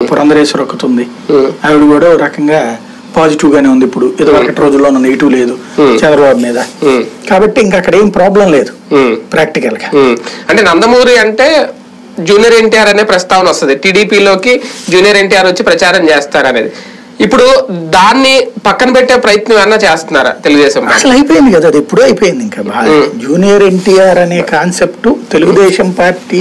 పురంధరేశ్వర ఒకటి ఉంది ఉమ్. ఆవిడ కూడా ఓ రకంగా పాజిటివ్ గానే ఉంది ఇప్పుడు ఏదో ఒకటి రోజుల్లో నెగిటివ్ లేదు Hmm. చంద్రబాబు మీద ఉమ్, కాబట్టి ఇంకా అక్కడ ఏం ప్రాబ్లం లేదు ఉమ్, ప్రాక్టికల్ గా ఉమ్. అంటే నందమూరి అంటే జూనియర్ ఎన్టీఆర్ అనే ప్రస్తావన వస్తుంది టీడీపీలోకి జూనియర్ ఎన్టీఆర్ వచ్చి ప్రచారం చేస్తారు అనేది ఇప్పుడు దాన్ని పక్కన పెట్టే ప్రయత్నం ఏమన్నా చేస్తున్నారా తెలుగుదేశం పార్టీ? అసలు అయిపోయింది కదా అది ఎప్పుడూ అయిపోయింది ఇంకా బాగా. Hmm. జూనియర్ ఎన్టీఆర్ అనే కాన్సెప్ట్ తెలుగుదేశం పార్టీ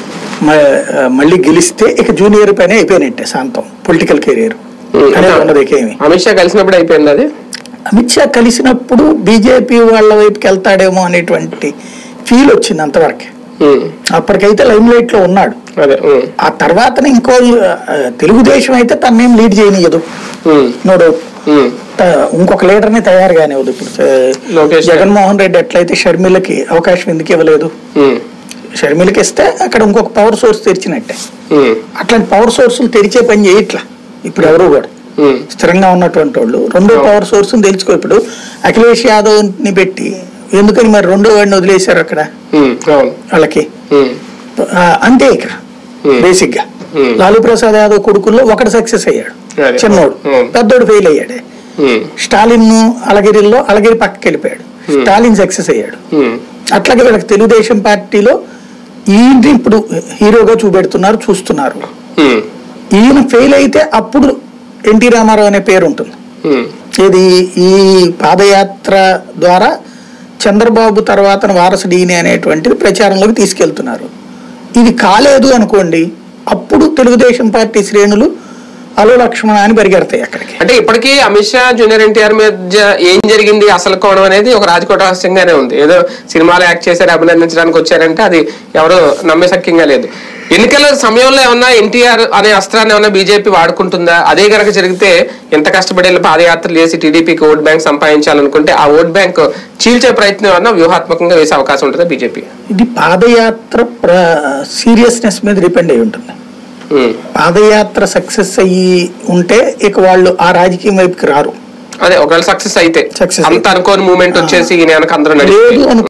మ- మళ్ళీ గెలిస్తే ఇక జూనియర్ పైన అయిపోయినట్టే శాంతం పొలిటికల్ కెరీర్ ఉమ్. అనేది ఉండదు ఇక ఏమి అమిత్ షా కలిసినప్పుడు అయిపోయింది అది అమిత్ షా కలిసినప్పుడు బీజేపీ వాళ్ళ వైపుకి వెళ్తాడేమో అనేటువంటి ఫీల్ వచ్చింది అంతవరకు ఉమ్, అప్పటికైతే లైమ్ లైట్ లో ఉన్నాడు అదే ఉమ్, ఆ తర్వాత ఇంకో ఆ, తెలుగుదేశం అయితే తన్నేం లీడ్ చేయనియదు ఉమ్, నో డౌట్ ఉమ్, త- ఇంకొక లీడర్ని తయారు కానివ్వదు ఇప్పుడు ఆ, లోకేష్ జగన్మోహన్ రెడ్డి ఎట్లయితే షర్మిలకి అవకాశం ఎందుకు ఇవ్వలేదు ఉమ్, షర్మిలకి ఇస్తే అక్కడ ఇంకొక పవర్ సోర్స్ తెరిచినట్టే ఉమ్, అట్లాంటి పవర్ సోర్సులు తెరిచే పని చేయట్లా ఇప్పుడు ఎవరు కూడా ఉమ్, స్థిరంగా ఉన్నటువంటి వాళ్ళు రెండో పవర్ సోర్స్ తెలుసుకో ఇప్పుడు అఖిలేష్ యాదవ్ ని పెట్టి ఎందుకని మరి రెండో వాడిని వదిలేశారు అక్కడ ఉమ్, అవును వాళ్ళకి ఉమ్, ఆ, అంతే ఇక Hmm. బేసిక్ గా Hmm. లాలూ ప్రసాద్ యాదవ్ కొడుకుల్లో ఒకడు సక్సెస్ అయ్యాడు అదే. చిన్నోడు Hmm. పెద్దోడు ఫెయిల్ అయ్యాడు ఉమ్, స్టాలిన్ అలగిరిలో అలగిరి పక్కకి వెళ్ళిపోయాడు స్టాలిన్ సక్సెస్ అయ్యాడు ఉమ్, అట్లాగే వీళ్ళకి తెలుగుదేశం పార్టీలో ఈయన్ని ఇప్పుడు హీరోగా చూపెడుతున్నారు చూస్తున్నారు ఉమ్, ఈయన ఫెయిల్ అయితే అప్పుడు ఎన్టీ రామారావు అనే పేరు ఉంటుంది ఉమ్, ఇది ఈ పాదయాత్ర ద్వారా చంద్రబాబు తర్వాత వారసుడు ఈయన అనేటువంటిది ప్రచారంలోకి తీసుకెళ్తున్నారు ఇది కాలేదు అనుకోండి అప్పుడు తెలుగుదేశం పార్టీ శ్రేణులు అలో లక్ష్మణ అని పరిగెడతాయి అక్కడికి అంటే ఇప్పటికీ అమిత్ షా జూనియర్ ఎన్టీఆర్ మధ్య ఏం జరిగింది అసలు కోణం అనేది ఒక రాజకోట రహస్యంగానే ఉంది ఏదో సినిమాలో యాక్ట్ చేశారు అభినందించడానికి వచ్చారంటే అది ఎవరు నమ్మే సఖ్యంగా లేదు ఎన్నికల సమయంలో ఏమన్నా ఎన్టీఆర్ అనే అస్త్రాన్ని ఏమన్నా బీజేపీ వాడుకుంటుందా అదే గనక జరిగితే ఎంత కష్టపడి వెళ్ళి పాదయాత్రలు చేసి టీడీపీకి ఓట్ బ్యాంక్ సంపాదించాలనుకుంటే ఆ ఓట్ బ్యాంక్ చీల్చే ప్రయత్నం ఏమన్నా వ్యూహాత్మకంగా వేసే అవకాశం ఉంటుందా బీజేపీ ఇది పాదయాత్ర సీరియస్నెస్ మీద డిపెండ్ అయి ఉంటుంది పాదయాత్ర సక్సెస్ అయ్యి ఉంటే ఇక వాళ్ళు ఆ రాజకీయం వైపుకి రారు అదే ఒకవేళ సక్సెస్ అయితే Success అంత అనుకోని మూమెంట్ వచ్చేసి ఈయన వెనక అందరూ లేదు నడిచి అను